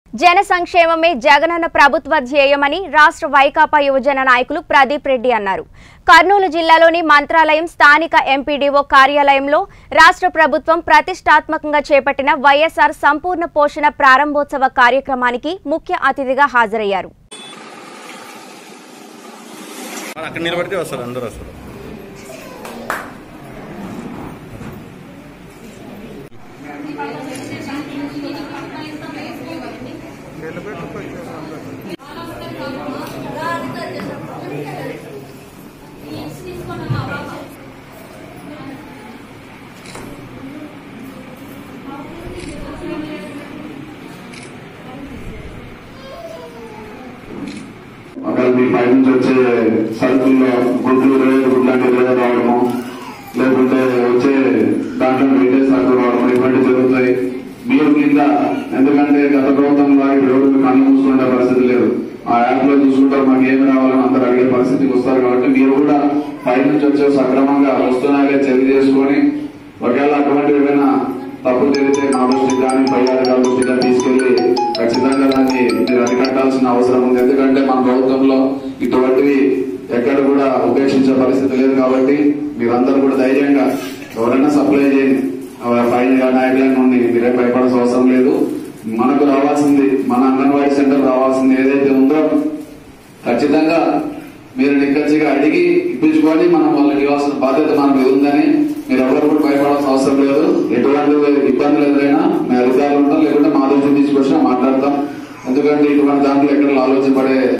జన సంక్షేమమే జగనన్న ప్రభుత్వ ధ్యేయమని రాష్ట్ర వైకాపా యువజన నాయకులు ప్రదీప్ రెడ్డి అన్నారు కర్నూలు జిల్లాలోని మంత్రాలయం స్థానిక ఎంపీడీఓ కార్యాలయంలో రాష్ట్ర ప్రభుత్వం ప్రతిష్టాత్మకంగా చేపట్టిన వైఎస్ఆర్ సంపూర్ణ పోషణ ప్రారంభోత్సవ కార్యక్రమానికి ముఖ్య అతిథిగా హాజరయ్యారు మరి అక్కడ నిలబడితే వస్తారు అందరూ వస్తారు అక్కడ మీ పై నుంచి వచ్చే సరుకుల్లో గుడ్లు ఇరవై ఐదు గుడ్లు అంటే ఇరవై రావడము లేకుంటే వచ్చే దాంట్లో వేరే సరుకులు రావడం ఇటువంటి జరుగుతాయి మీరు కింద ఎందుకంటే గత ప్రభుత్వంలో ఇప్పుడు ఎవరు మీకు కళ్ళు మూసుకునే పరిస్థితి లేదు ఆ యాప్ లో చూసుకుంటారు మాకు ఏమి రావాలని అందరూ అడిగే పరిస్థితికి వస్తారు కాబట్టి మీరు కూడా పై నుంచి వచ్చే సక్రమంగా వస్తున్నాయే చర్య చేసుకొని ఒకవేళ అటువంటి ఏమైనా తప్పు జరిగితే మా దృష్టికి కానీ పై అధికారుల దృష్టికి కానీ తీసుకెళ్లి ఖచ్చితంగా దాన్ని మీరు అరికట్టాల్సిన అవసరం ఉంది ఎందుకంటే మన ప్రభుత్వంలో ఇటువంటివి ఎక్కడ కూడా ఉపేక్షించే పరిస్థితి లేదు కాబట్టి మీరందరూ కూడా ధైర్యంగా ఎవరైనా సప్లై చేయండి ఫైన్ నాయకులైన నుండి మీరే భయపడాల్సిన అవసరం లేదు మనకు రావాల్సింది మన అంగన్వాడీ సెంటర్ రావాల్సింది ఏదైతే ఉందో ఖచ్చితంగా మీరు నిక్కచ్చిగా అడిగి ఇప్పించుకొని మనం వాళ్ళకి ఇవ్వాల్సిన బాధ్యత మన మీద ఉందని మీరు ఎవరు కూడా భయపడాల్సిన అవసరం లేదు ఎటువంటి ఇబ్బందులు ఎదురైనా మేము అధికారులు ఉంటాం లేకుంటే మా దృష్టికి తీసుకొచ్చినా మాట్లాడతాం ఎందుకంటే ఇటువంటి దాంట్లో ఎక్కడ ఆలోచన పడే